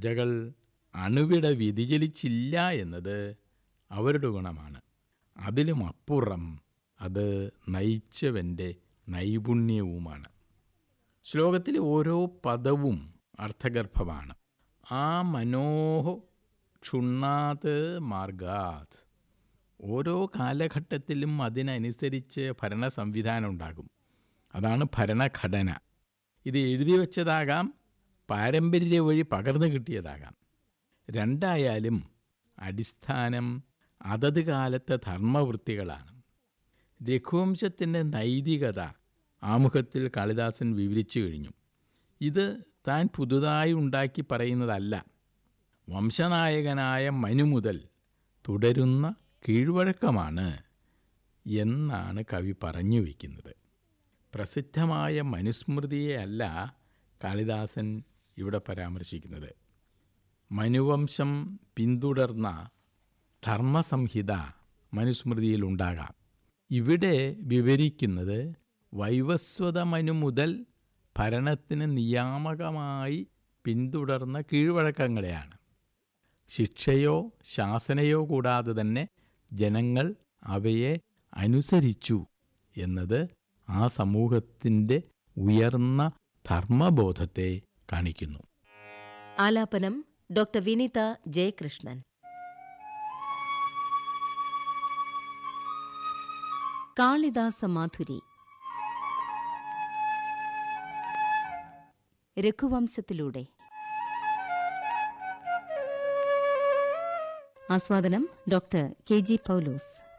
പ്രജകൾ അണുവിട വ്യതിചലിച്ചില്ല എന്നത് അവരുടെ ഗുണമാണ് അതിലും അപ്പുറം അത് നയിച്ചവൻ്റെ നൈപുണ്യവുമാണ് ശ്ലോകത്തിലെ ഓരോ പദവും അർത്ഥഗർഭമാണ് ആ മനോഹോ ക്ഷുണ്ണാത് മാർഗാത് ഓരോ കാലഘട്ടത്തിലും അതിനനുസരിച്ച് ഭരണ സംവിധാനം ഉണ്ടാകും അതാണ് ഭരണഘടന ഇത് എഴുതി വച്ചതാകാം പാരമ്പര്യ വഴി പകർന്നു കിട്ടിയതാകാം രണ്ടായാലും അടിസ്ഥാനം അതത് കാലത്തെ ധർമ്മവൃത്തികളാണ് രഘുവംശത്തിൻ്റെ നൈതികത ആമുഖത്തിൽ കാളിദാസൻ വിവരിച്ചു കഴിഞ്ഞു ഇത് താൻ പുതുതായി ഉണ്ടാക്കി പറയുന്നതല്ല വംശനായകനായ മനു മുതൽ തുടരുന്ന കീഴ്വഴക്കമാണ് എന്നാണ് കവി പറഞ്ഞു വയ്ക്കുന്നത് പ്രസിദ്ധമായ മനുസ്മൃതിയെ അല്ല കാളിദാസൻ ഇവിടെ പരാമർശിക്കുന്നത് മനുവംശം പിന്തുടർന്ന ധർമ്മസംഹിത മനുസ്മൃതിയിലുണ്ടാകാം ഇവിടെ വിവരിക്കുന്നത് വൈവസ്വത മനു മുതൽ ഭരണത്തിന് നിയാമകമായി പിന്തുടർന്ന കീഴ്വഴക്കങ്ങളെയാണ് ശിക്ഷയോ ശാസനയോ കൂടാതെ തന്നെ ജനങ്ങൾ അവയെ അനുസരിച്ചു എന്നത് ആ സമൂഹത്തിൻ്റെ ഉയർന്ന ധർമ്മബോധത്തെ കാണിക്കുന്നു ആലാപനം ഡോക്ടർ വിനീത ജയകൃഷ്ണൻ കാളിദാസ മാധുരി രഘുവംശത്തിലൂടെ ആസ്വാദനം ഡോക്ടർ കെ ജി പൗലോസ്